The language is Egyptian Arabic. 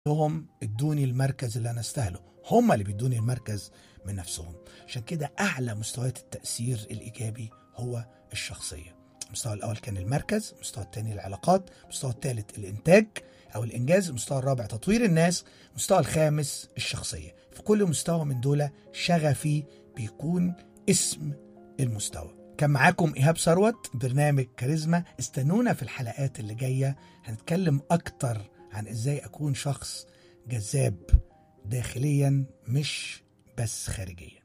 هم ادوني المركز اللي انا استاهله هم اللي بيدوني المركز من نفسهم عشان كده اعلى مستويات التاثير الايجابي هو الشخصيه المستوى الاول كان المركز المستوى الثاني العلاقات المستوى الثالث الانتاج او الانجاز المستوى الرابع تطوير الناس المستوى الخامس الشخصيه في كل مستوى من دول شغفي بيكون اسم المستوى كان معاكم ايهاب ثروت برنامج كاريزما استنونا في الحلقات اللي جايه هنتكلم اكتر عن ازاي اكون شخص جذاب داخليا مش بس خارجيا